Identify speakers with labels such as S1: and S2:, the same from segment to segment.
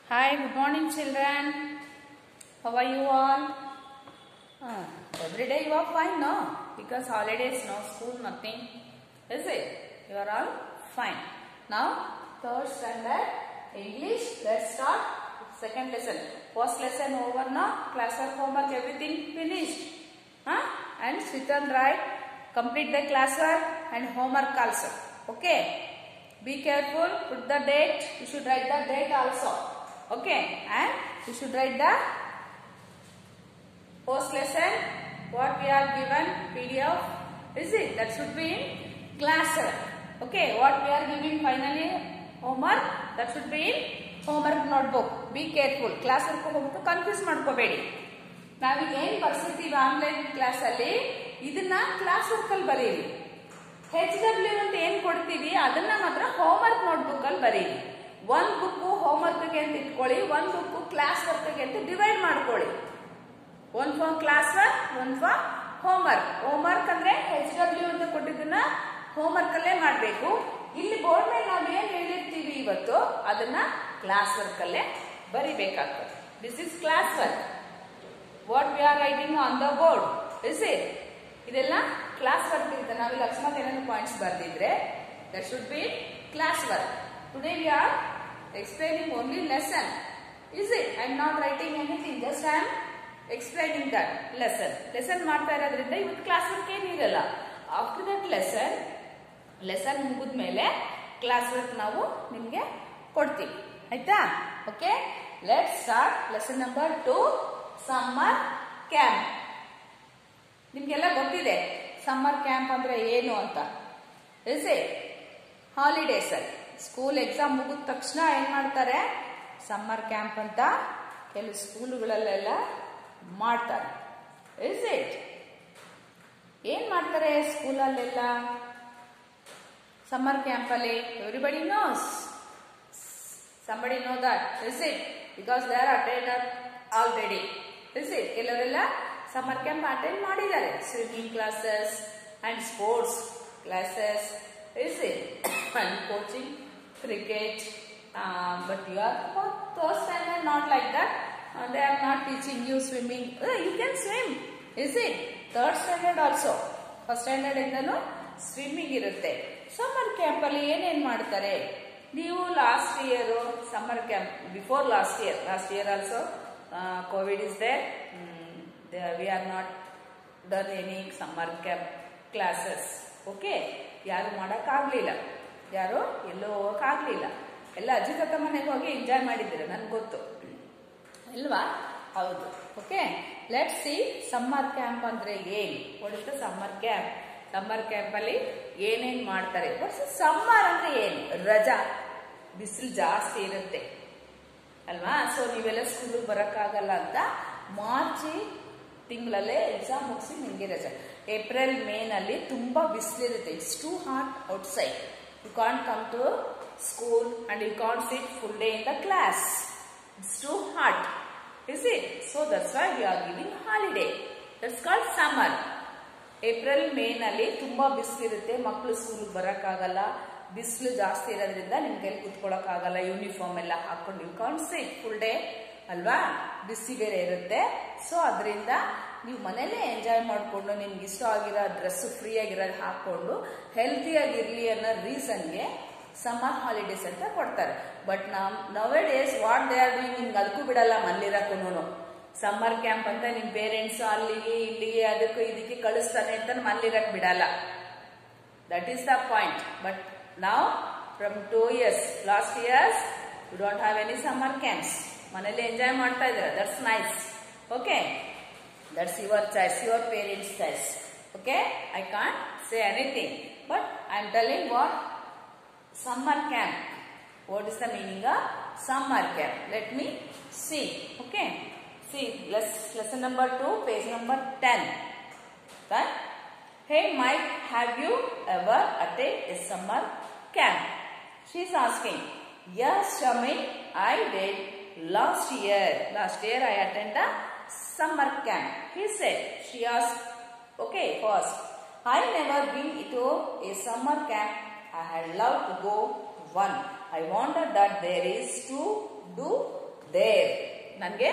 S1: Hi, good morning, children. How are you all? Uh, every day you are fine, no? Because holidays, no school, nothing. Is it? You are all fine. Now, third standard English. Let's start second lesson. First lesson over now. Classwork, homework, everything finished. Huh? And sit and write. Complete the classwork and homework also. Okay. Be careful. Put the date. You should write the date also. Okay. And you should write the post lesson. What we are given PDF. Is it? That should be in classwork. Okay. What we are giving finally homework. That should be in homework notebook. Be careful. ಕ್ಲಾಸ್ವರ್ಕ್ ಹೋಗ್ಬಿಟ್ಟು confuse ಮಾಡ್ಕೋಬೇಡಿ ನಾವೀಗ ಏನ್ ಬರ್ಸಿರ್ತೀವಿ online class ಅಲ್ಲಿ ಇದನ್ನ class work ಅಲ್ಲಿ ಬರೀರಿ ಹೆಚ್ W ಅಂತ ಏನ್ ಕೊಡ್ತೀವಿ ಅದನ್ನ ಮಾತ್ರ ಹೋಮ್ವರ್ಕ್ ನೋಟ್ಬುಕ್ ಅಲ್ಲಿ ಬರೀರಿ ಒಂದ್ ಬುಕ್ ಹೋಮ್ವರ್ಕ್ ಗೆ ಅಂತ ಇಟ್ಕೊಳ್ಳಿ ಒಂದ್ ಬುಕ್ ಕ್ಲಾಸ್ ವರ್ಕ್ ಗೆ ಅಂತ ಡಿವೈಡ್ ಮಾಡ್ಕೊಳ್ಳಿ ಒಂದ್ ಫಾರ್ ಕ್ಲಾಸ್ ವರ್ಕ್ ಒಂದ್ ಫಾರ್ ಹೋಮ್ವರ್ಕ್ ಹೋಮ್ವರ್ಕ್ ಅಂದ್ರೆ ಹೆಚ್ ಡಬ್ಲ್ಯೂ ಅಂತ ಕೊಟ್ಟಿದ್ದನ್ನ ಹೋಮ್ವರ್ಕ್ ಅಲ್ಲೇ ಮಾಡ್ಬೇಕು ಇಲ್ಲಿ ಬೋರ್ಡ್ ಮೇಲೆ ನಾವು ಏನ್ ಹೇಳಿರ್ತೀವಿ ಇವತ್ತು ಅದನ್ನ ಕ್ಲಾಸ್ ವರ್ಕ್ ಅಲ್ಲೇ ಬರಿಬೇಕಾಗ್ತದೆ this is class work what we are writing on the board is it ಇದೆಲ್ಲ ಕ್ಲಾಸ್ ವರ್ಕ್ ಇರುತ್ತೆ ನಾವಿಲ್ಲಿ ಅಕಸ್ಮಾತ್ ಏನಾದ್ರು ಪಾಯಿಂಟ್ಸ್ ಬರ್ದಿದ್ರೆ that should be class work today we are explaining only lesson is it I am not writing anything just I am explaining that lesson lesson ಮಾಡ್ತಾ ಇರೋದ್ರಿಂದ ಇವತ್ತು class work ಏನಿರಲ್ಲ ಆಫ್ಟರ್ ದಟ್ ಲೆಸನ್ ಲೆಸನ್ ಮುಗಿದ್ಮೇಲೆ class work ನಾವು ನಿಮಗೆ ಕೊಡ್ತೀವಿ ಆಯ್ತಾ okay let start lesson number two summer camp ನಿಮ್ಗೆಲ್ಲ ಗೊತ್ತಿದೆ ಸಮ್ಮರ್ ಕ್ಯಾಂಪ್ ಅಂದ್ರೆ ಏನು ಅಂತ ಇಸ್ ಇಟ್ ಹಾಲಿಡೇಸ್ ಅಲ್ಲಿ ಸ್ಕೂಲ್ ಎಕ್ಸಾಮ್ ಮುಗಿದ ತಕ್ಷಣ ಏನ್ ಮಾಡ್ತಾರೆ ಸಮ್ಮರ್ ಕ್ಯಾಂಪ್ ಅಂತ ಕೆಲವು ಸ್ಕೂಲ್ಗಳಲ್ಲೆಲ್ಲ ಮಾಡ್ತಾರೆ ಇಸ್ ಇಟ್ ಏನ್ ಮಾಡ್ತಾರೆ ಸ್ಕೂಲಲ್ಲೆಲ್ಲ ಸಮ್ಮರ್ ಕ್ಯಾಂಪ್ ಅಲ್ಲಿ everybody knows somebody no that is it because they are attend already is it ಕೆಲವರೆಲ್ಲ ಸಮ್ಮರ್ ಕ್ಯಾಂಪ್ ಅಟೆಂಡ್ ಮಾಡಿದ್ದಾರೆ swimming classes and sports classes is it and coaching cricket but you are third standard not like that they are not teaching you swimming you can swim is it third standard also first standard ಇಂದನೂ swimming ಇರುತ್ತೆ summer camp ಅಲ್ಲಿ ಏನೇನ್ ಮಾಡ್ತಾರೆ ನೀವು last year summer camp before last year last year also covid is there we are not done any summer camp classes okay ಯಾರು ಮಾಡೋಕ್ಕಾಗಲಿಲ್ಲ ಯಾರು ಎಲ್ಲೋ ಹೋಗೋಕ್ಕಾಗಲಿಲ್ಲ ಎಲ್ಲ ಅಜ್ಜಿ ತಾತ ಮನೆಗೆ ಹೋಗಿ ಎಂಜಾಯ್ ಮಾಡಿದ್ದೀರ ನನ್ಗೆ ಗೊತ್ತು ಅಲ್ವಾ ಹೌದು okay let see summer camp ಅಂದ್ರೆ ಏನು ಒಡಿತ ಸಮ್ಮರ್ ಕ್ಯಾಂಪ್ ಸಮ್ಮರ್ ಕ್ಯಾಂಪ್ ಅಲ್ಲಿ ಏನೇನ್ ಮಾಡ್ತಾರೆ ಸಮ್ಮರ್ ಅಂದ್ರೆ ಏನು ರಜಾ ಬಿಸಿಲು ಜಾಸ್ತಿ ಇರುತ್ತೆ ಅಲ್ವಾ ಸೊ ನೀವೆಲ್ಲ ಸ್ಕೂಲಿಗೆ ಬರೋಕ್ಕಾಗಲ್ಲ ಅಂತ ಮಾರ್ಚ್ ತಿಂಗಳಲ್ಲೇ ಎಕ್ಸಾಮ್ ಮುಗಿಸಿ ನಿಮಗೆ ರಜಾ ಏಪ್ರಿಲ್ ಮೇನಲ್ಲಿ ತುಂಬಾ ಬಿಸಿಲಿರುತ್ತೆ it's too hot outside you can't come to school and you can't sit full day in the class it's too hot is it so that's why you are giving holiday that's called summer April ಮೇನಲ್ಲಿ ತುಂಬಾ ಬಿಸಿಲಿರುತ್ತೆ ಮಕ್ಕಳು ಸ್ಕೂಲ್ಗೆ ಬರೋಕ್ಕಾಗಲ್ಲ ಬಿಸಿಲು ಜಾಸ್ತಿ ಇರೋದ್ರಿಂದ ನಿಮ್ಗೆ ಎಲ್ಲಿ ಕುತ್ಕೊಳ್ಳೋಕ್ಕಾಗಲ್ಲ ಯೂನಿಫಾರ್ಮ್ ಎಲ್ಲ ಹಾಕೊಂಡು you can't sit full day ಅಲ್ವಾ ಬಿಸಿ ಬೇರೆ ಇರುತ್ತೆ ಸೊ ಅದರಿಂದ ನೀವು ಮನೇಲೇ ಎಂಜಾಯ್ ಮಾಡಿಕೊಂಡು ನಿಮ್ಗೆ ಇಷ್ಟ ಆಗಿರೋ ಡ್ರೆಸ್ ಫ್ರೀ ಆಗಿರೋದು ಹಾಕೊಂಡು ಹೆಲ್ತಿಯಾಗಿರ್ಲಿ ಅನ್ನೋ ರೀಸನ್ಗೆ ಸಮ್ಮರ್ ಹಾಲಿಡೇಸ್ ಅಂತ ಕೊಡ್ತಾರೆ ಬಟ್ ನಮ್ nowadays what they are doing ನಿಮ್ಗೆ ಅದಕ್ಕೂ ಬಿಡಲ್ಲ ಮಲ್ಲಿರಕ್ಕೂ ಸಮ್ಮರ್ ಕ್ಯಾಂಪ್ ಅಂತ ನಿಮ್ ಪೇರೆಂಟ್ಸ್ ಅಲ್ಲಿಗೆ ಇಲ್ಲಿಗೆ ಅದಕ್ಕೂ ಇದಕ್ಕೆ ಕಳಿಸ್ತಾನೆ ಅಂತ ಮಲ್ಲಿರಕ್ ಬಿಡಲ್ಲ that is the point but ನಾವು from two years last years you don't have any summer camps ಮನೇಲಿ ಎಂಜಾಯ್ ಮಾಡ್ತಾ ಇದ್ದಾರೆ that's nice okay that's your choice your parents choice okay I can't say anything but I am telling what summer camp what is the meaning of summer camp let me see okay see less lesson number two page number ten right? Hey Mike, have you ever attended a summer camp? She is asking. Yes, Shami, I did last year. Last year I attended a summer camp. He said. She asked. Okay, first. I never been to a summer camp. I had loved to go one. I wonder that there is to do there ನನಗೆ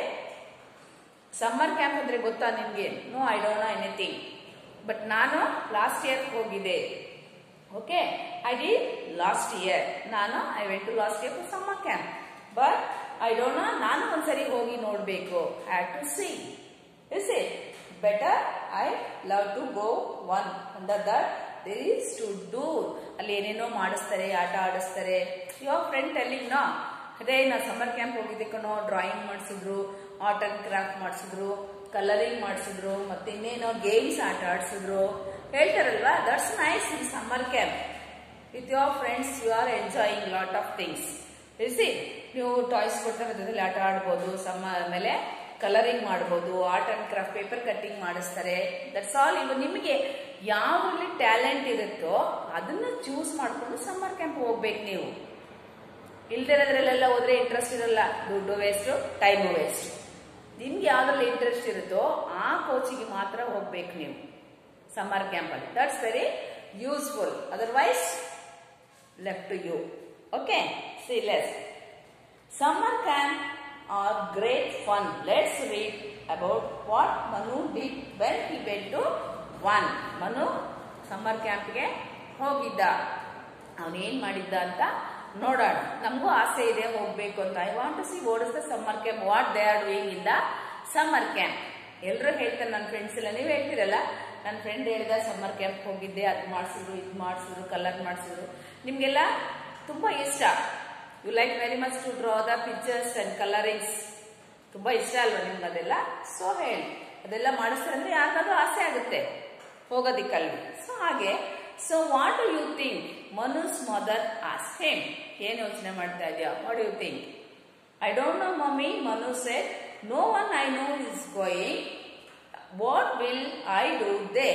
S1: ಸಮ್ಮರ್ camp ಅಂದ್ರೆ ಗೊತ್ತಾ ನಿಮಗೆ no I don't know anything but ನಾನು last year ಹೋಗಿದ್ದೆ okay I did last year ನಾನು I went to last year for summer camp but I don't know ನಾನು ಒಂದ್ಸರಿ ಹೋಗಿ ನೋಡಬೇಕು had to see is it better I love to go wonder that there is to do ಅಲ್ಲಿ ಏನೇನೋ ಮಾಡಿಸ್ತಾರೆ ಆಟ ಆಡಿಸ್ತಾರೆ ಯುವರ್ ಫ್ರೆಂಡ್ ಟೆಲ್ಲಿಂಗ್ ನೋ ಅದೇ ನಾ ಸಮ್ಮರ್ ಕ್ಯಾಂಪ್ ಹೋಗಿದ್ದೆ ಕಣೋ ಡ್ರಾಯಿಂಗ್ ಮಾಡಿಸಿದ್ರು ಆರ್ಟ್ ಅಂಡ್ ಕ್ರಾಫ್ಟ್ ಮಾಡಿಸಿದ್ರು ಕಲರಿಂಗ್ ಮಾಡಿಸಿದ್ರು ಮತ್ತೆ ಇನ್ನೇನೋ ಗೇಮ್ಸ್ ಆಟ ಆಡಿಸಿದ್ರು ಹೇಳ್ತಾರಲ್ವಾ that's nice in summer camp with your friends you are enjoying lot of things ಇಸಿ ನೀವು ಟಾಯ್ಸ್ ಕೊಡ್ತಾರೆ ಅದ್ರಲ್ಲಿ ಆಟ ಆಡ್ಬೋದು ಸಮ್ಮ ಆಮೇಲೆ ಕಲರಿಂಗ್ ಮಾಡ್ಬೋದು art and craft paper cutting ಮಾಡಿಸ್ತಾರೆ ದಟ್ಸ್ ಆಲ್ ಇವಾಗ ನಿಮಗೆ ಯಾವ್ದ್ರಲ್ಲಿ ಟ್ಯಾಲೆಂಟ್ ಇರುತ್ತೋ ಅದನ್ನ ಚೂಸ್ ಮಾಡ್ಕೊಂಡು ಸಮ್ಮರ್ ಕ್ಯಾಂಪ್ ಹೋಗ್ಬೇಕು ನೀವು ಇಲ್ದಿರೋದ್ರಲ್ಲೆಲ್ಲ ಹೋದ್ರೆ ಇಂಟ್ರೆಸ್ಟ್ ಇರಲ್ಲ ದುಡ್ಡು ವೇಸ್ಟ್ ಟೈಮು ವೇಸ್ಟ್ ನಿಮ್ಗೆ ಯಾವ್ದ್ರಲ್ಲಿ ಇಂಟ್ರೆಸ್ಟ್ ಇರುತ್ತೋ ಆ ಕೋಚಿಗೆ ಮಾತ್ರ ಹೋಗ್ಬೇಕು ನೀವು ಸಮ್ಮರ್ ಕ್ಯಾಂಪಲ್ಲಿ that's very useful otherwise left to you okay see less summer camp are great fun let's read about what Manu did when he went to one Manu summer ಕ್ಯಾಂಪ್ಗೆ ಹೋಗಿದ್ದ ಅವನೇನ್ ಮಾಡಿದ್ದ ಅಂತ ನೋಡೋಣ ನಮಗೂ ಆಸೆ ಇದೆ ಹೋಗ್ಬೇಕು ಅಂತ I want to see what is the summer camp what they are doing in the summer camp ಎಲ್ಲರೂ ಹೇಳ್ತಾರೆ ನನ್ನ ಫ್ರೆಂಡ್ಸ್ ಎಲ್ಲ ನೀವು ಹೇಳ್ತೀರಲ್ಲ ನನ್ನ ಫ್ರೆಂಡ್ ಹೇಳ್ದ ಸಮ್ಮರ್ ಕ್ಯಾಂಪ್ ಹೋಗಿದ್ದೆ ಅದು ಮಾಡಿಸಿದ್ರು ಇದು ಮಾಡಿಸಿದ್ರು ಕಲರ್ ಮಾಡಿಸಿದ್ರು ನಿಮಗೆಲ್ಲ ತುಂಬ ಇಷ್ಟ you like very much to draw the pictures and colourings ತುಂಬ ಇಷ್ಟ ಅಲ್ವಾ ನಿಮ್ಗೆ ಅದೆಲ್ಲ ಸೊ ಹೇಳಿ ಅದೆಲ್ಲ ಮಾಡಿಸ್ತಾರೆ ಅಂದ್ರೆ ಯಾರಿಗಾದ್ರೂ ಆಸೆ ಆಗುತ್ತೆ ಹೋಗೋದಿಕ್ಕಲ್ಲಿ ಸೊ ಹಾಗೆ so what you think Manu's mother as ಹೇಮ್ ಏನು ಯೋಚನೆ ಮಾಡ್ತಾ ಇದೆಯಾ what you think I don't know mummy Manu said no one I know is going what will I do they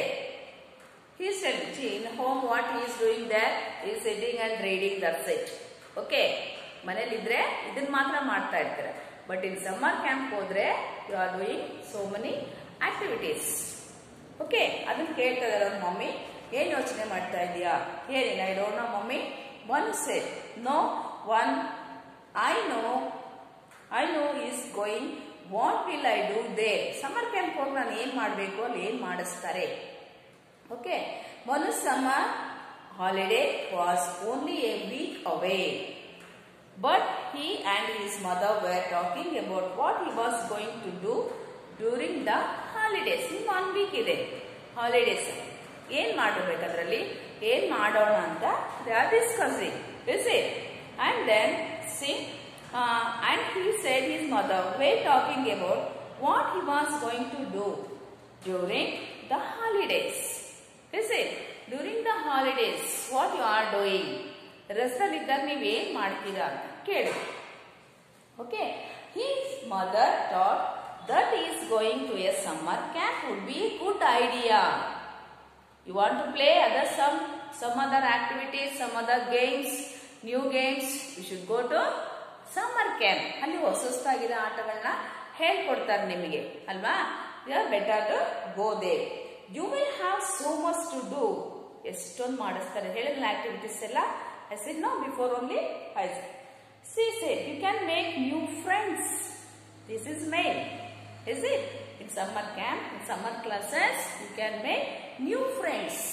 S1: he said see, in home what he is doing there he is sitting and reading that's it okay ಮನೇಲಿದ್ರೆ ಇದನ್ನ ಮಾತ್ರ ಮಾಡ್ತಾ ಇರ್ತಾರೆ but in summer camp ಹೋದ್ರೆ you are doing so many activities okay ಅದನ್ನ ಕೇಳ್ತಾ ಇದಾರೆ ಅವ್ರ ಮಮ್ಮಿ ಏನ್ ಯೋಚನೆ ಮಾಡ್ತಾ ಇದೀಯಾ ಹೇಳಿ I don't know mummy one said no one I know I know is going what will I do they summer camp ಹೋಗಿ ನಾನು ಏನ್ ಮಾಡಬೇಕು ಅಲ್ಲಿ ಏನ್ ಮಾಡಿಸ್ತಾರೆ Okay, Manu's summer holiday was only a week away. But he and his mother were talking about what he was going to do during the holidays. In one week ಇದೆ holidays ಏನ್ ಮಾಡಬೇಕು ಅದರಲ್ಲಿ ಏನ್ ಮಾಡೋಣ ಅಂತ they are discussing is it and then see and he said his mother was talking about what he was going to do during the holidays is it during the holidays what you are doing ರಸ್ದಲ್ಲಿ ಇದ್ದಾಗ ನೀವು ಏನ್ ಮಾಡ್ತೀರಾ ಅಂತ ಕೇಳಿ okay his mother thought that is going to a summer camp would be a good idea you want to play other some some other activities some other games new games you should go to summer camp ಅಲ್ಲಿ ಹೊಸ ಹೊಸದಾಗಿರೋ ಆಟಗಳನ್ನ ಹೇಳ್ಕೊಡ್ತಾರೆ ನಿಮಗೆ ಅಲ್ವಾ better to go they you will have so much to do ಎಷ್ಟೊಂದು ಮಾಡಿಸ್ತಾರೆ ಹೇಳಿದ ಆಕ್ಟಿವಿಟೀಸ್ ಎಲ್ಲ I said no before only I see said you can make new friends this is mail is it in summer camp in summer classes you can make new friends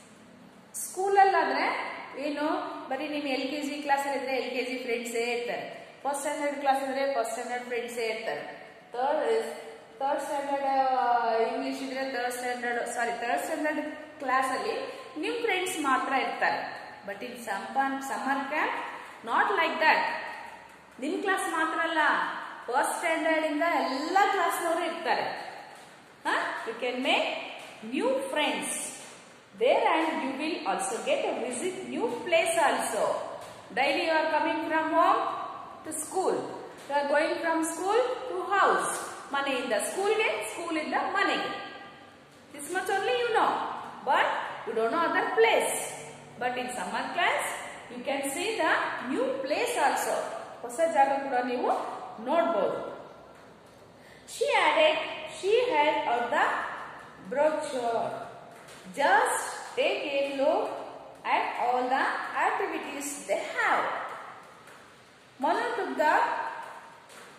S1: ಸ್ಕೂಲಲ್ಲಾದ್ರೆ ಏನು ಬರೀ ನೀವು L K G ಕ್ಲಾಸಲ್ಲಿ ಇದ್ರೆ L K G ಫ್ರೆಂಡ್ಸೇ ಇರ್ತಾರೆ first standard class ಇದ್ರೆ first standard ಫ್ರೆಂಡ್ಸೇ ಇರ್ತಾರೆ ಥರ್ಡ್ ಥರ್ಡ್ ಸ್ಟ್ಯಾಂಡರ್ಡ್ ಇಂಗ್ಲಿಷ್ ಇದ್ರೆ third standard sorry third standard class ಅಲ್ಲಿ ನಿಮ್ ಫ್ರೆಂಡ್ಸ್ ಮಾತ್ರ ಇರ್ತಾರೆ ಬಟ್ ಇನ್ ಸಂಪನ್ summer camp not like that ನಿಮ್ ಕ್ಲಾಸ್ ಮಾತ್ರ ಅಲ್ಲ ಫಸ್ಟ್ ಸ್ಟ್ಯಾಂಡರ್ಡ್ ಇಂದ ಎಲ್ಲ ಕ್ಲಾಸ್ನವರು ಇರ್ತಾರೆ you can make new friends there and you will also get a visit new place also daily you are coming from home to school you are going from school to house ಮನೆಯಿಂದ ಸ್ಕೂಲ್ಗೆ ಸ್ಕೂಲಿಂದ ಮನೆಗೆ this much only you know but you don't know other place but in summer class you can see the new place also ಹೊಸ ಜಾಗ ಕೂಡ ನೀವು ನೋಡ್ಬೋದು she added she had out the brochure just take a look at all the activities they have. Manu took the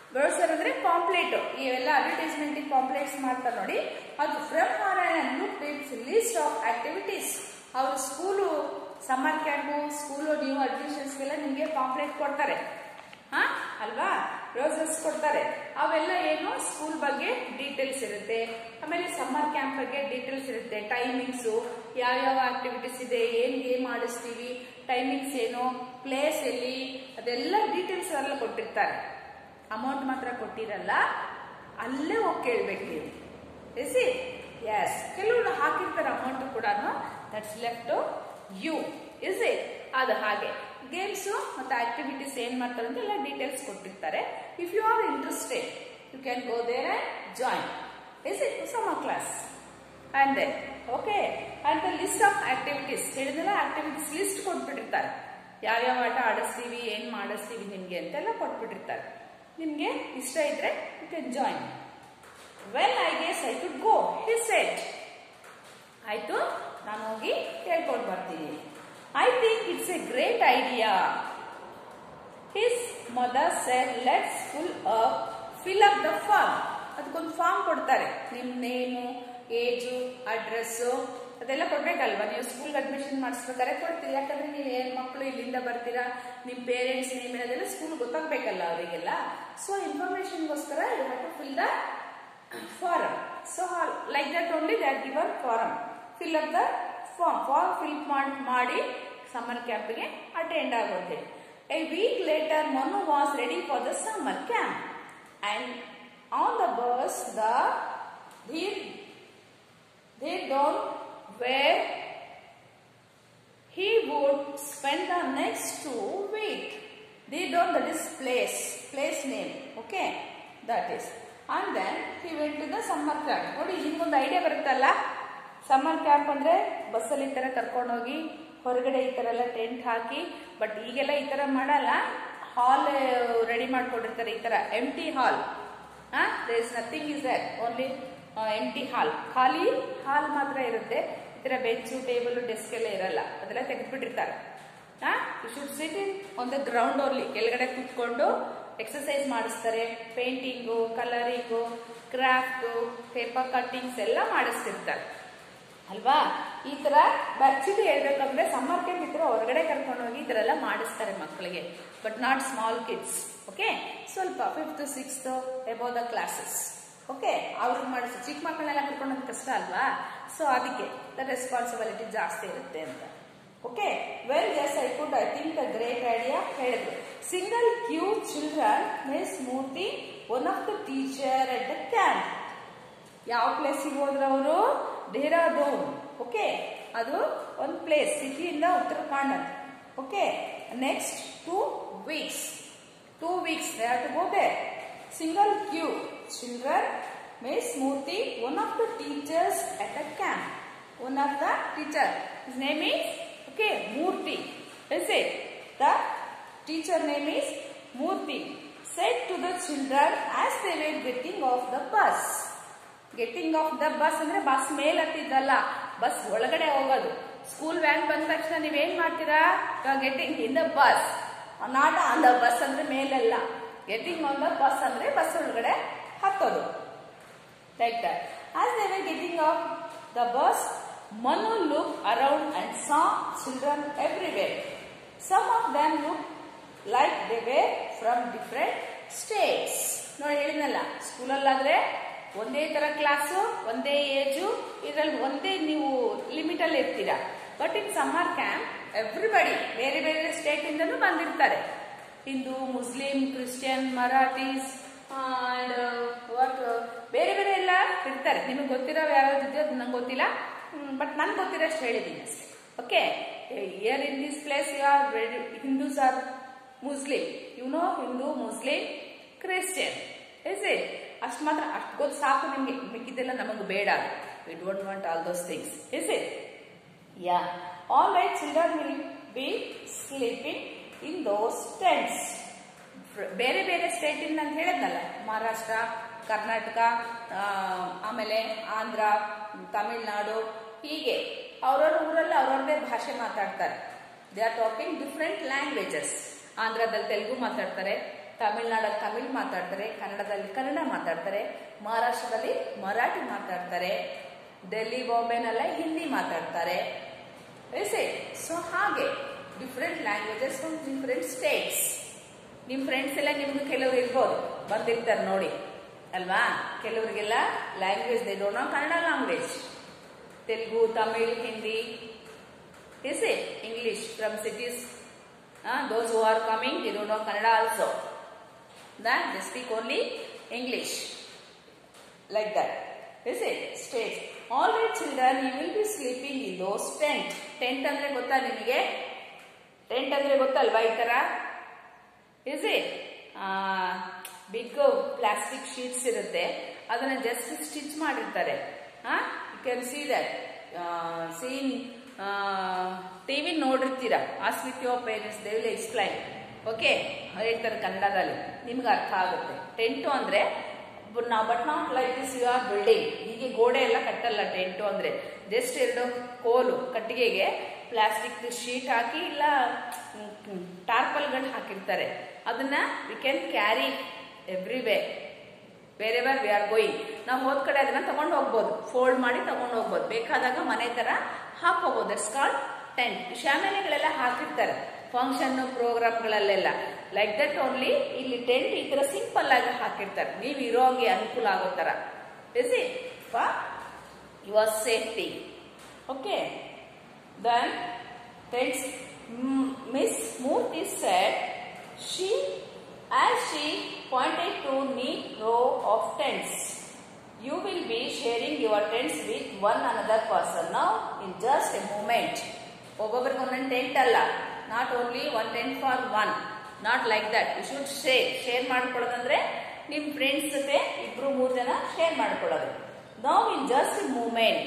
S1: browser ಅಂದ್ರೆ pamphlet ಇವೆಲ್ಲ advertisement pamphlets ಮಾಡ್ತಾರೆ ನೋಡಿ ಅದು from Narayana look it's list of activities ಅವ್ರ school summer camp school new ಅಡ್ಮಿಷನ್ಸ್ಗೆಲ್ಲ ನಿಮಗೆ pamphlet ಕೊಡ್ತಾರೆ ಹಾ ಅಲ್ವಾ ಬ್ರೌಸರ್ಸ್ ಕೊಡ್ತಾರೆ ಅವೆಲ್ಲ ಏನು ಸ್ಕೂಲ್ ಬಗ್ಗೆ ಡೀಟೇಲ್ಸ್ ಇರುತ್ತೆ ಆಮೇಲೆ ಸಮ್ಮರ್ ಕ್ಯಾಂಪ್ ಬಗ್ಗೆ ಡೀಟೇಲ್ಸ್ ಇರುತ್ತೆ ಟೈಮಿಂಗ್ಸು ಯಾವ್ಯಾವ ಆಕ್ಟಿವಿಟೀಸ್ ಇದೆ ಏನ್ ಗೇಮ್ ಆಡಿಸ್ತೀವಿ ಟೈಮಿಂಗ್ಸ್ ಏನು ಪ್ಲೇಸ್ ಎಲ್ಲಿ ಅದೆಲ್ಲ ಡೀಟೇಲ್ಸ್ ಎಲ್ಲ ಕೊಟ್ಟಿರ್ತಾರೆ ಅಮೌಂಟ್ ಮಾತ್ರ ಕೊಟ್ಟಿರಲ್ಲ ಅಲ್ಲೇ ಹೋಗಿ ಕೇಳ್ಬೇಕು ನೀವು ಎಸ್ ಎಸ್ ಕೆಲವರು ಹಾಕಿರ್ತಾರೆ ಅಮೌಂಟ್ ಕೂಡ that's left you is it ಅದು ಹಾಗೆ ಗೇಮ್ಸು ಮತ್ತು ಆಕ್ಟಿವಿಟೀಸ್ ಏನು ಮಾಡ್ತಾರೆ ಅಂತ ಎಲ್ಲ ಡೀಟೇಲ್ಸ್ ಕೊಟ್ಟಿರ್ತಾರೆ if you are interested you can go there and join is it summer class and then okay and the list of activities ಹೇಳಿದೆಲ್ಲ ಆಕ್ಟಿವಿಟೀಸ್ ಲಿಸ್ಟ್ ಕೊಟ್ಬಿಟ್ಟಿರ್ತಾರೆ ಯಾವ್ಯಾವ ಆಟ ಆಡಿಸ್ತೀವಿ ಏನು ಮಾಡಿಸ್ತೀವಿ ನಿಮಗೆ ಅಂತೆಲ್ಲ ಕೊಟ್ಬಿಟ್ಟಿರ್ತಾರೆ ನಿಮಗೆ ಇಷ್ಟ ಇದ್ರೆ you can join well I guess I could go he said ಆಯ್ತು ನಾನು ಹೋಗಿ ಕೇಳ್ಕೊಂಡು ಬರ್ತೀನಿ I think it's a great idea his mother said let's full up fill up the form ಅದಕ್ಕೊಂದು ಫಾರ್ಮ್ ಕೊಡ್ತಾರೆ ನಿಮ್ಮ ನೇಮು ಏಜು ಅಡ್ರೆಸ್ಸು ಅದೆಲ್ಲ ಕೊಡ್ಬೇಕಲ್ವಾ ನೀವು ಸ್ಕೂಲ್ಗೆ ಅಡ್ಮಿಷನ್ ಮಾಡಿಸ್ಬೇಕಾದ್ರೆ ಕೊಡ್ತೀರಿ ಯಾಕಂದ್ರೆ ನೀವು ಏನು ಮಕ್ಕಳು ಇಲ್ಲಿಂದ ಬರ್ತೀರಾ ನಿಮ್ಮ ಪೇರೆಂಟ್ಸ್ ನೇಮ್ ಅದೆಲ್ಲ ಸ್ಕೂಲ್ ಗೊತ್ತಾಗಬೇಕಲ್ಲ ಅವರಿಗೆಲ್ಲ ಸೊ ಇನ್ಫಾರ್ಮೇಶನ್ಗೋಸ್ಕರ you have to fill the form so like that only they are given form fill up the form form fill ಮಾಡಿ ಮಾಡಿ ಸಮ್ಮರ್ ಕ್ಯಾಂಪ್ಗೆ ಅಟೆಂಡ್ ಆಗುತ್ತೆ a week later Manu was ready for the summer camp and on the bus the there they don't where he would spend the next two week. They don't that is place, place name. Okay, that is. And then he went to the summer camp. ನೋಡಿ ನಿಮ್ಗೊಂದು idea ಬರುತ್ತಲ್ಲ summer camp ಅಂದ್ರೆ ಬಸ್ಸಲ್ಲಿ ಈ ತರ ಕರ್ಕೊಂಡೋಗಿ ಹೊರಗಡೆ ಈ ತರ ಎಲ್ಲ ಟೆಂಟ್ ಹಾಕಿ ಬಟ್ ಈಗೆಲ್ಲ ಈ ತರ ಮಾಡಲ್ಲ ಹಾಲ್ ರೆಡಿ ಮಾಡ್ಕೊಂಡಿರ್ತಾರೆ ಈ ತರ empty hall there is nothing is that only empty hall ಖಾಲಿ ಹಾಲ್ ಮಾತ್ರ ಇರುತ್ತೆ ಈ ತರ ಬೆಂಚು ಟೇಬಲ್ ಡೆಸ್ಕ್ ಎಲ್ಲ ಇರಲ್ಲ ಅದೆಲ್ಲ ತೆಗೆದ್ಬಿಟ್ಟಿರ್ತಾರೆ ಹಾ you should sit in on the ground only ಕೆಳಗಡೆ ಕೂತ್ಕೊಂಡು ಎಕ್ಸಸೈಸ್ ಮಾಡಿಸ್ತಾರೆ painting colouring craft paper cuttings ಎಲ್ಲ ಮಾಡಿಸ್ತಿರ್ತಾರೆ ಅಲ್ವಾ ಈ ತರ ಆಕ್ಚುಲಿ ಹೇಳ್ಬೇಕಂದ್ರೆ ಸಮ್ಮರ್ ಕ್ಯಾಂಪ್ ಈ ತರ ಹೊರಗಡೆ ಕರ್ಕೊಂಡು ಹೋಗಿ ಈ ತರ ಎಲ್ಲ ಮಾಡಿಸ್ತಾರೆ ಮಕ್ಕಳಿಗೆ but not small kids okay ಸ್ವಲ್ಪ fifth sixth above the classes okay ಅವ್ರಿಗೆ ಮಾಡಿಸಿ ಚಿಕ್ಕ ಮಕ್ಕಳನ್ನೆಲ್ಲ ಕರ್ಕೊಂಡು ಕಷ್ಟ ಅಲ್ವಾ ಸೊ ಅದಕ್ಕೆ ದ ರೆಸ್ಪಾನ್ಸಿಬಿಲಿಟಿ ಜಾಸ್ತಿ ಇರುತ್ತೆ ಅಂತ okay well yes I could I think a great idea ಹೇಳಿದ್ರು single queue children miss Murthy one of the teacher at the camp ಯಾವ ಪ್ಲೇಸಿಗೆ ಹೋದ್ರು ಅವರು ಡೆಹ್ರಾಡೂನ್ ಓಕೆ ಅದು ಒಂದು ಪ್ಲೇಸ್ ಸಿಟಿಯಿಂದ Uttarakhand okay next two weeks two weeks they have to go they single queue children miss Murthy one of the teachers at the camp one of the teacher his name is okay Murthy is it the teacher name is Murthy said to the children as they were getting off the bus getting off the bus ಅಂದ್ರೆ bus ಮೇಲ್ ಹತ್ತಿದ್ದಲ್ಲ bus ಒಳಗಡೆ ಹೋಗೋದು school van ಬಂದ ತಕ್ಷಣ ನೀವೇನ್ ಮಾಡ್ತೀರಾ getting in the bus not on the bus ಅಂದ್ರೆ ಮೇಲೆಲ್ಲ ಗೆಟಿಂಗ್ ಆನ್ ದ ಬಸ್ ಅಂದ್ರೆ ಬಸ್ ಒಳಗಡೆ ಹತ್ತೋದು like that as they were getting off the bus Manu look around and saw children everywhere some of them look like they were from different states ನೋಡಿ ಹೇಳಿದ್ನಲ್ಲ ಸ್ಕೂಲಲ್ಲಾದ್ರೆ ಒಂದೇ ತರ class ಒಂದೇ age ಇದರಲ್ಲಿ ಒಂದೇ ನೀವು ಲಿಮಿಟ್ ಅಲ್ಲಿ ಇರ್ತೀರಾ but in summer camp everybody ಬೇರೆ ಬೇರೆ ಸ್ಟೇಟ್ ಇಂದನೂ ಬಂದಿರ್ತಾರೆ Hindu Muslim Christian Marathis and what ಬೇರೆ ಬೇರೆ ಎಲ್ಲ ಇರ್ತಾರೆ ನಿಮಗೆ ಗೊತ್ತಿರೋ ಯಾವ್ಯಾವ್ದು ಇದೆಯೋ ಅದು ನಂಗೆ ಗೊತ್ತಿಲ್ಲ ಬಟ್ ನನ್ಗೆ ಗೊತ್ತಿರೋಷ್ಟು ಹೇಳಿದ್ದೀನಿ ಅಷ್ಟೇ okay year in this place you are Hindus are Muslim you know Hindu Muslim Christian is it ಅಷ್ಟು ಮಾತ್ರ ಅಷ್ಟು ಗೊತ್ತು ಸಾಕು ನಿಮಗೆ ಮಿಕ್ಕಿದ್ದೆಲ್ಲ ನಮಗೆ ಬೇಡ we don't want all those things is it yeah all right children will be sleeping in those tents ಬೇರೆ ಬೇರೆ ಸ್ಟೇಟ್ ಇಂದ ಅಂತ ಹೇಳಿದ್ನಲ್ಲ ಮಹಾರಾಷ್ಟ್ರ ಕರ್ನಾಟಕ ಆಮೇಲೆ ಆಂಧ್ರ ತಮಿಳ್ನಾಡು ಹೀಗೆ ಅವ್ರವ್ರ ಊರಲ್ಲಿ ಅವ್ರವ್ರದೇ ಭಾಷೆ ಮಾತಾಡ್ತಾರೆ they are talking different languages ಆಂಧ್ರದಲ್ಲಿ ತೆಲುಗು ಮಾತಾಡ್ತಾರೆ ತಮಿಳ್ನಾಡಲ್ಲಿ ತಮಿಳ್ ಮಾತಾಡ್ತಾರೆ ಕನ್ನಡದಲ್ಲಿ ಕನ್ನಡ ಮಾತಾಡ್ತಾರೆ ಮಹಾರಾಷ್ಟ್ರದಲ್ಲಿ ಮರಾಠಿ ಮಾತಾಡ್ತಾರೆ ಡೆಲ್ಲಿ ಬಾಂಬೆನಲ್ಲ ಹಿಂದಿ ಮಾತಾಡ್ತಾರೆ ಸೊ ಹಾಗೆ different languages from different states ನಿಮ್ಮ ಫ್ರೆಂಡ್ಸ್ ಎಲ್ಲ ನಿಮ್ಗೆ ಕೆಲವ್ರು ಇರ್ಬೋದು ಬಂದಿರ್ತಾರೆ ನೋಡಿ ಅಲ್ವಾ ಕೆಲವರಿಗೆಲ್ಲ language they don't know Kannada language Telugu Tamil Hindi is it English from cities those who are coming they don't know Kannada also that they speak only English. Like that. Is it? States. All right children, you will be sleeping in those tent. Tent ಅಂದ್ರೆ ಗೊತ್ತಾ ನಿಮಗೆ tent ಅಂದ್ರೆ ಗೊತ್ತಲ್ವಾ ಈ ತರ is it big plastic sheets ಇರುತ್ತೆ ಅದನ್ನ just stitch ಮಾಡಿರ್ತಾರೆ you can see that scene TV ನೋಡಿರ್ತೀರ as with your parents they will explain okay ಹೇಳ್ತಾರೆ ಕನ್ನಡದಲ್ಲಿ ನಿಮ್ಗೆ ಅರ್ಥ ಆಗುತ್ತೆ ಟೆಂಟು ಅಂದ್ರೆ ನಾವು but not like this you are building ಹೀಗೆ ಗೋಡೆ ಎಲ್ಲ ಕಟ್ಟಲ್ಲ ಟೆಂಟು ಅಂದ್ರೆ ಜಸ್ಟ್ ಎರಡು ಕೋಲು ಕಟ್ಟಿಗೆಗೆ ಪ್ಲಾಸ್ಟಿಕ್ ಶೀಟ್ ಹಾಕಿ ಇಲ್ಲ ಟಾರ್ಪಲ್ಗಳು ಹಾಕಿರ್ತಾರೆ ಅದನ್ನ we can carry everywhere wherever we are going ನಾವು ಹೋದ ಕಡೆ ಅದನ್ನ ತಗೊಂಡು ಹೋಗ್ಬೋದು ಫೋಲ್ಡ್ ಮಾಡಿ ತಗೊಂಡು ಹೋಗ್ಬೋದು ಬೇಕಾದಾಗ ಮನೆ ತರ ಹಾಕೋಬಹುದು ದಟ್ಸ್ ಕಾಲ್ಡ್ ಟೆಂಟ್ ಶಾಮಿಯಾನೆಗಳೆಲ್ಲ ಹಾಕಿರ್ತಾರೆ ಫಂಕ್ಷನ್ ಪ್ರೋಗ್ರಾಮ್ಗಳಲ್ಲೆಲ್ಲ ಲೈಕ್ ದಟ್ ಓನ್ಲಿ ಇಲ್ಲಿ ಟೆಂಟ್ ಈ ತರ ಸಿಂಪಲ್ ಆಗಿ ಹಾಕಿರ್ತಾರೆ ನೀವು ಇರೋಂಗೆ ಅನುಕೂಲ ಆಗೋ ತರ is it for your safety okay then tents miss Murthy set she as she pointed to neat row of tents. You will be sharing your tents with one another person now in just a moment. ಒಬ್ಬೊಬ್ಬರಿಗೆ ಒಂದೊಂದು tent ಅಲ್ಲ not only one tent for one not like that you should share share ಮಾಡ್ಕೊಳ್ಳೋದಂದ್ರೆ ನಿಮ್ಮ friends ಜೊತೆ ಇಬ್ರು ಮೂರು ಜನ share ಮಾಡ್ಕೊಳ್ಳೋದು ನಾವು in just moment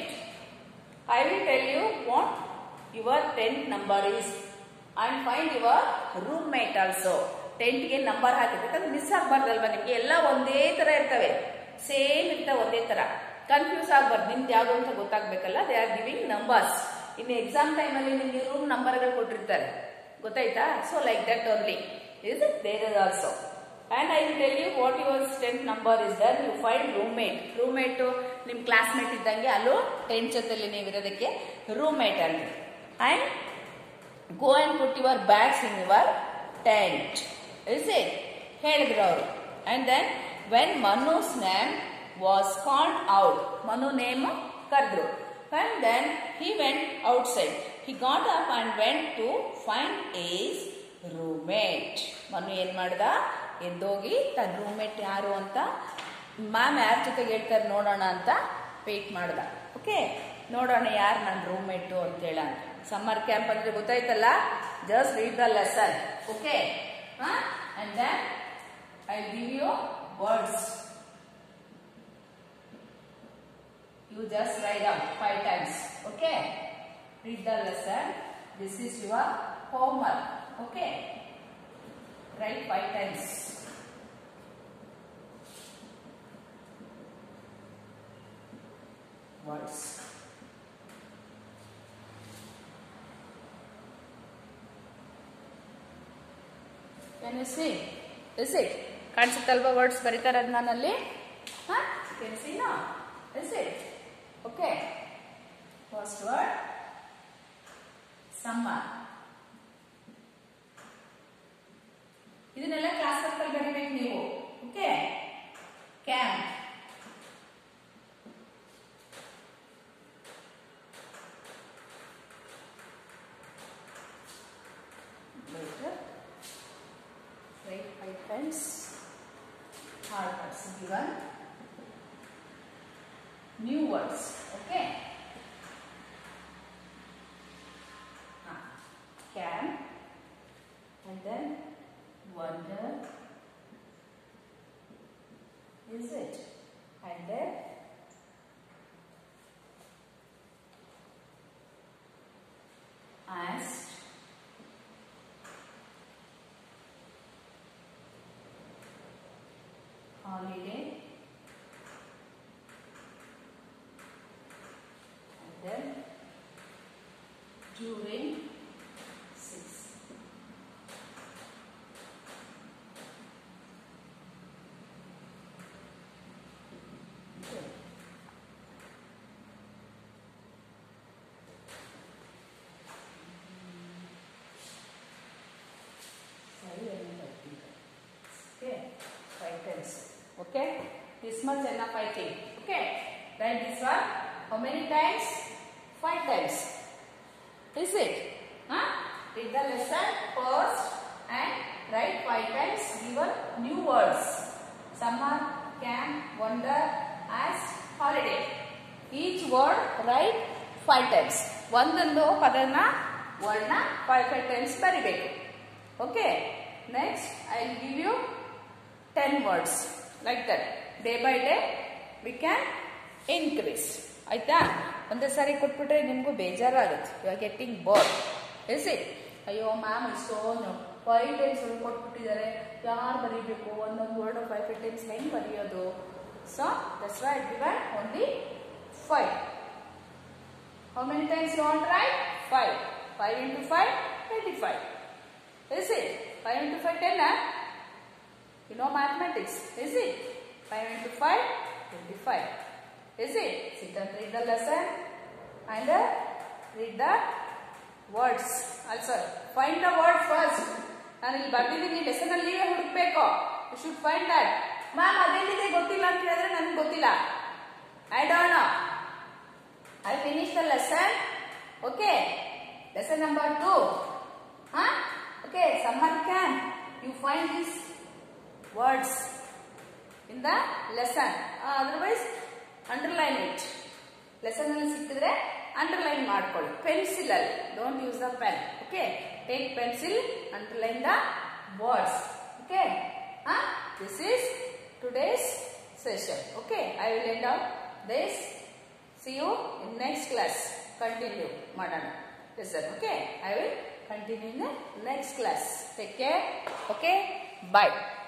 S1: I will tell you what your tent number is and find your roommate also ಟೆಂಟ್ಗೆ number ಹಾಕಿದ್ರೆ ಯಾಕಂದ್ರೆ ಮಿಸ್ ಆಗಬಾರ್ದಲ್ವಾ ನಿಮಗೆ ಎಲ್ಲ ಒಂದೇ ತರ ಇರ್ತವೆ ಸೇಮ್ ಇರ್ತಾವೆ ಒಂದೇ ತರ ಕನ್ಫ್ಯೂಸ್ ಆಗಬಾರ್ದು ನಿಮ್ದು ಯಾವುದು ಅಂತ ಗೊತ್ತಾಗ್ಬೇಕಲ್ಲ ದೇ ಆರ್ ಗಿವಿಂಗ್ ನಂಬರ್ಸ್ ಇನ್ನು ಎಕ್ಸಾಮ್ ಟೈಮಲ್ಲಿ ನಿಮ್ಗೆ ರೂಮ್ ನಂಬರ್ಗಳು ಕೊಟ್ಟಿರ್ತಾರೆ ಗೊತ್ತಾಯ್ತಾ so like that only is there is also and I will tell you what your tent number is there you find roommate roommate ನಿಮ್ಮ ಕ್ಲಾಸ್ಮೇಟ್ ಇದ್ದಂಗೆ ಅಲ್ಲೂ ಟೆಂಟ್ ಜೊತೆಲಿ ನೀವು ಇರೋದಕ್ಕೆ ರೂಮ್ಮೇಟ್ ಅಲ್ಲಿ and go and put your bags in your tent is it ಹೇಳಿದ್ರು ಅವರು and then when Manu's name was called out Manu name ಕರೆದ್ರು and then he went outside he got up and went to find his roommate Manu ಏನ್ ಮಾಡ್ದ ಎದ್ದೋಗಿ ತನ್ನ roommate ಯಾರು ಅಂತ ma'am ಯಾರ ಜೊತೆಗೆ ಹೇಳ್ತಾರೆ ನೋಡೋಣ ಅಂತ ವೇಟ್ ಮಾಡ್ದ ಓಕೆ ನೋಡೋಣ ಯಾರು ನನ್ನ ರೂಮೇಟು ಅಂತೇಳ ಸಮ್ಮರ್ ಕ್ಯಾಂಪ್ ಅಂದ್ರೆ ಗೊತ್ತಾಯ್ತಲ್ಲ just read the lesson okay and then I give you words you just write up five times okay read the lesson this is your homework okay write five times words can you see is it ಕಾಣಿಸುತ್ತಲ್ವಾ words ಬರೀತಾರೆ ಅದು ನಾನಲ್ಲಿ ಹಾ can see now is it okay first word summer ಇದನ್ನೆಲ್ಲ class ವರ್ಕಲ್ಲಿ ಬರೀಬೇಕು ನೀವು okay camp later write five times hard words given new words okay ah, can and then wonder is it and then asked holiday and then during six much enough I think. Okay. Write this one. How many times? Five times. Is it? Huh? Read the lesson first and write five times given new words. Summer, camp, wonder, ask, holiday. Each word write five times. ಒಂದೊಂದು ಪದನ ವರ್ಡ್ನ five five times ಬರಿಬೇಕು okay next I give you ten words like that day by day we can increase ಆಯ್ತಾ ಒಂದೇ ಸಾರಿ ಕೊಟ್ಬಿಟ್ರೆ ನಿಮಗೂ ಬೇಜಾರಾಗುತ್ತೆ you are getting bore is it ಅಯ್ಯೋ ಮ್ಯಾಮ್ ಇಷ್ಟೊಂದು ಫೈವ್ ಟೈಮ್ಸ್ ಕೊಟ್ಬಿಟ್ಟಿದ್ದಾರೆ ಯಾರು ಬರೀಬೇಕು ಒಂದೊಂದು ವರ್ಡ್ ಫೈವ್ ಫೈವ್ ಟೈಮ್ಸ್ ಹೆಂಗೆ ಬರೆಯೋದು so that's why given only five How many times you want to write? 5. 5 into 5, 25. Is it? 5 into 5, 10, huh? You know mathematics, is it? 5 into 5, 25. Is it? Sit and read the lesson and uh, read the words. Also, find the word first. ನಾನು ಇಲ್ಲಿ ಬರ್ದಿದ್ದೀನಿ lesson ಅಲ್ಲಿ ನೀವೇ ಹುಡುಕ್ಬೇಕು you should find that ma'am ಅದೆಲ್ಲಿದೆ ಗೊತ್ತಿಲ್ಲ ಅಂತ ಹೇಳಿದ್ರೆ ನನಗೆ ಗೊತ್ತಿಲ್ಲ I don't know I finished the lesson. Okay. Lesson number two. Huh? Okay. Summer camp. You find these words in the lesson. Uh, otherwise, underline it. Lesson ಅಲ್ಲಿ ಸಿಕ್ಕಿದ್ರೆ underline ಮಾಡ್ಕೊಳ್ಳಿ pencil ಅಲ್ಲಿ don't use the pen okay take pencil underline the words okay this is today's session okay I will end out this See you in next class. Continue, madam. Listen, okay? I will continue in the next class. Take care. Okay? Bye.